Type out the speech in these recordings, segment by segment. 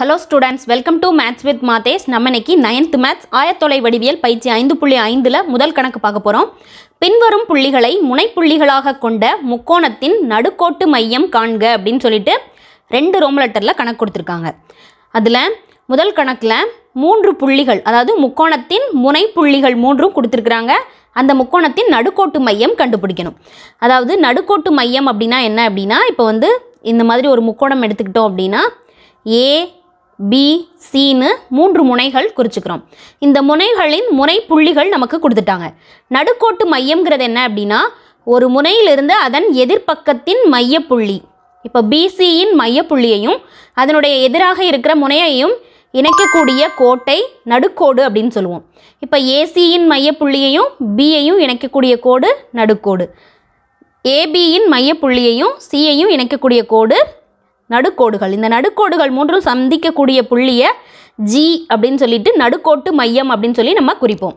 hello students welcome to maths with Mathesh நம்ம இன்னைக்கு ninth maths ஆயத்தொலை வடிவியல் பயிற்சி ஐந்து புள்ளி ஐந்தில் முதல் கணக்கு பார்க்க போகிறோம் பின்வரும் புள்ளிகளை முனைப்புள்ளிகளாக கொண்ட முக்கோணத்தின் நடுக்கோட்டு மையம் காண்க அப்படின்னு சொல்லிட்டு ரெண்டு ரோம் லெட்டரில் கணக்கு கொடுத்துருக்காங்க அதில் முதல் கணக்கில் மூன்று புள்ளிகள் அதாவது முக்கோணத்தின் முனைப்புள்ளிகள் மூன்றும் கொடுத்துருக்குறாங்க அந்த முக்கோணத்தின் நடுக்கோட்டு மையம் கண்டுபிடிக்கணும் அதாவது நடுக்கோட்டு மையம் அப்படின்னா என்ன அப்படின்னா இப்போ வந்து இந்த மாதிரி ஒரு முக்கோணம் எடுத்துக்கிட்டோம் அப்படின்னா ஏ பி சின்னு மூன்று முனைகள் குறிச்சுக்கிறோம் இந்த முனைகளின் முனை புள்ளிகள் நமக்கு கொடுத்துட்டாங்க நடுக்கோட்டு மையம்ங்கிறது என்ன அப்படின்னா ஒரு முனையிலிருந்து அதன் எதிர்ப்பக்கத்தின் மையப்புள்ளி இப்போ பிசியின் மையப்புள்ளியையும் அதனுடைய எதிராக இருக்கிற முனையையும் இணைக்கக்கூடிய கோட்டை நடுக்கோடு அப்படின்னு சொல்லுவோம் இப்போ ஏசியின் மையப்புள்ளியையும் பியையும் இணைக்கக்கூடிய கோடு நடுக்கோடு ஏபியின் மையப்புள்ளியையும் சியையும் இணைக்கக்கூடிய கோடு நடுக்கோடுகள் இந்த நடுக்கோடுகள் மூன்றும் சந்திக்கக்கூடிய புள்ளியை ஜி அப்படின்னு சொல்லிட்டு நடுக்கோட்டு மையம் அப்படின்னு சொல்லி நம்ம குறிப்போம்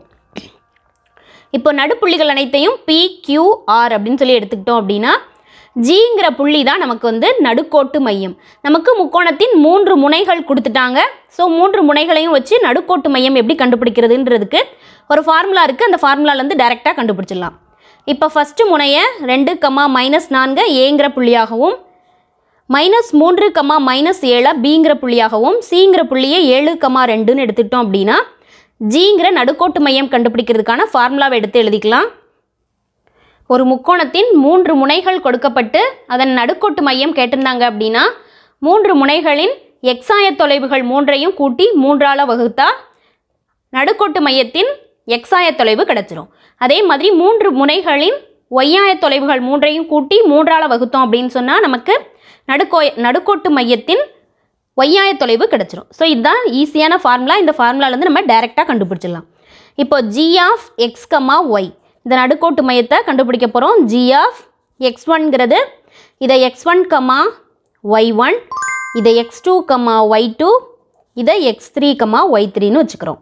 இப்போ நடுப்புள்ளிகள் அனைத்தையும் பி கியூ ஆர் அப்படின்னு சொல்லி எடுத்துக்கிட்டோம் அப்படின்னா ஜிங்கிற புள்ளி தான் நமக்கு வந்து நடுக்கோட்டு மையம் நமக்கு முக்கோணத்தின் மூன்று முனைகள் கொடுத்துட்டாங்க ஸோ மூன்று முனைகளையும் வச்சு நடுக்கோட்டு மையம் எப்படி கண்டுபிடிக்கிறதுன்றதுக்கு ஒரு ஃபார்முலா இருக்குது அந்த ஃபார்முலாலேருந்து டைரெக்டாக கண்டுபிடிச்சிடலாம் இப்போ ஃபஸ்ட்டு முனையை ரெண்டு கமா மைனஸ் நான்கு ஏங்கிற புள்ளியாகவும் மைனஸ் மூன்று கமா மைனஸ் ஏழை பிங்கிற புள்ளியாகவும் சிங்கிற புள்ளியை ஏழு கமா ரெண்டுன்னு எடுத்துக்கிட்டோம் அப்படின்னா ஜிங்கிற நடுக்கோட்டு மையம் கண்டுபிடிக்கிறதுக்கான ஃபார்முலாவை எடுத்து எழுதிக்கலாம் ஒரு முக்கோணத்தின் மூன்று முனைகள் கொடுக்கப்பட்டு அதன் நடுக்கோட்டு மையம் கேட்டிருந்தாங்க அப்படின்னா மூன்று முனைகளின் எக்ஸாய தொலைவுகள் மூன்றையும் கூட்டி மூன்றால வகுத்தா நடுக்கோட்டு மையத்தின் எக்ஸாய தொலைவு கிடச்சிரும் அதே மாதிரி மூன்று முனைகளின் ஒய்யாய தொலைவுகள் மூன்றையும் கூட்டி மூன்றால வகுத்தோம் அப்படின்னு சொன்னால் நமக்கு நடுக்கோ நடுக்கோட்டு மையத்தின் ஒய்யாய தொலைவு கிடச்சிரும் ஸோ இதுதான் ஈஸியான ஃபார்முலா இந்த ஃபார்முலாலேருந்து நம்ம டைரெக்டாக கண்டுபிடிச்சிடலாம் இப்போ G of X comma Y இந்த நடுக்கோட்டு மையத்தை கண்டுபிடிக்க போகிறோம் ஜி ஆஃப் எக்ஸ் ஒன்கிறது இதை X one comma Y one இதை X two comma Y two இதை எக்ஸ் த்ரீ கமா ஒய் த்ரீன்னு வச்சுக்கிறோம்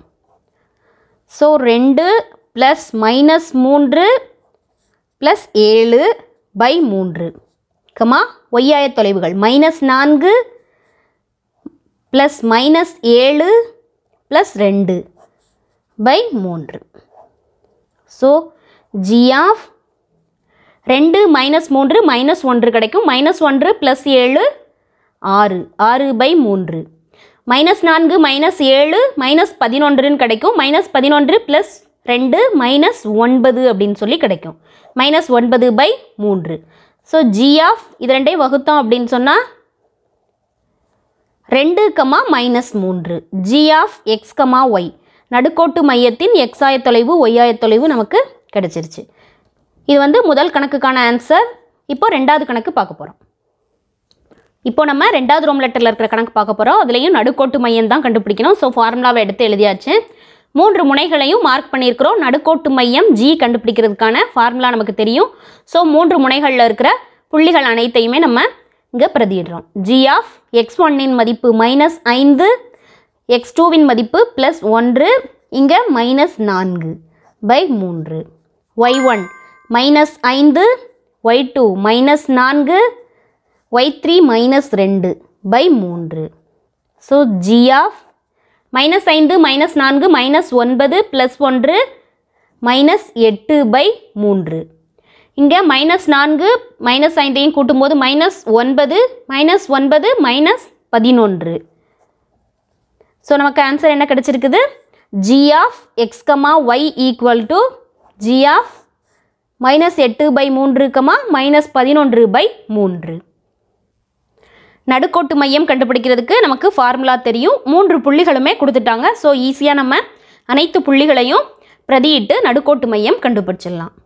ஸோ ரெண்டு ப்ளஸ் மைனஸ் மூன்று ப்ளஸ் ஏழு பை மூன்று கமா ஒய்யாய தொலைவுகள் மைனஸ் நான்கு ப்ளஸ் மைனஸ் ஏழு ப்ளஸ் ரெண்டு பை மூன்று ஸோ ஜி ஆஃப் ரெண்டு மைனஸ் மூன்று மைனஸ் ஒன்று கிடைக்கும் மைனஸ் ஒன்று ப்ளஸ் ஏழு ஆறு ஆறு பை மூன்று மைனஸ் நான்கு மைனஸ் ஏழு மைனஸ் பதினொன்றுன்னு கிடைக்கும் மைனஸ் பதினொன்று ப்ளஸ் ரெண்டு மைனஸ் ஒன்பது அப்படின்னு சொல்லி கிடைக்கும் மைனஸ் ஒன்பது பை மூன்று ஸோ ஜி ஆஃப் இது ரெண்டையும் வகுத்தோம் அப்படின்னு சொன்னால் ரெண்டு கமா மைனஸ் மூன்று G of X comma Y நடுக்கோட்டு மையத்தின் எக்ஸ் ஆயத்தொலைவு ஒய் ஆயத்தொலைவு நமக்கு கிடைச்சிருச்சு இது வந்து முதல் கணக்குக்கான ஆன்சர் இப்போ ரெண்டாவது கணக்கு பார்க்க போகிறோம் இப்போ நம்ம ரெண்டாவது ரோம் லெட்டரில் இருக்கிற கணக்கு பார்க்க போகிறோம் அதுலேயும் நடுக்கோட்டு மையம் தான் கண்டுபிடிக்கணும் ஸோ ஃபார்முலாவை எடுத்து எழுதியாச்சு மூன்று முனைகளையும் மார்க் பண்ணியிருக்கிறோம் நடுக்கோட்டு மையம் ஜி கண்டுபிடிக்கிறதுக்கான ஃபார்முலா நமக்கு தெரியும் ஸோ மூன்று முனைகளில் இருக்கிற புள்ளிகள் அனைத்தையுமே நம்ம இங்கே பிரதியிடுறோம் ஜி ஆஃப் எக்ஸ் ஒன்னின் மதிப்பு மைனஸ் ஐந்து எக்ஸ் டூவின் மதிப்பு ப்ளஸ் ஒன்று இங்கே மைனஸ் நான்கு பை மூன்று ஒய் ஒன் மைனஸ் ஐந்து ஒய் டூ மைனஸ் நான்கு ஒய் த்ரீ மைனஸ் ரெண்டு பை மூன்று ஸோ ஜி ஆஃப் மைனஸ் ஐந்து மைனஸ் நான்கு மைனஸ் ஒன்பது ப்ளஸ் ஒன்று மைனஸ் எட்டு பை மூன்று இங்கே மைனஸ் நான்கு மைனஸ் ஐந்தையும் கூட்டும்போது மைனஸ் ஒன்பது மைனஸ் ஒன்பது மைனஸ் பதினொன்று ஸோ நமக்கு ஆன்சர் என்ன கிடச்சிருக்குது G of X comma Y equal to G of minus எட்டு பை மூன்று கமா மைனஸ் பதினொன்று பை மூன்று நடுக்கோட்டு மையம் கண்டுபிடிக்கிறதுக்கு நமக்கு ஃபார்முலா தெரியும் மூன்று புள்ளிகளுமே கொடுத்துட்டாங்க ஸோ ஈஸியாக நம்ம அனைத்து புள்ளிகளையும் பிரதியிட்டு நடுக்கோட்டு மையம் கண்டுபிடிச்சிடலாம்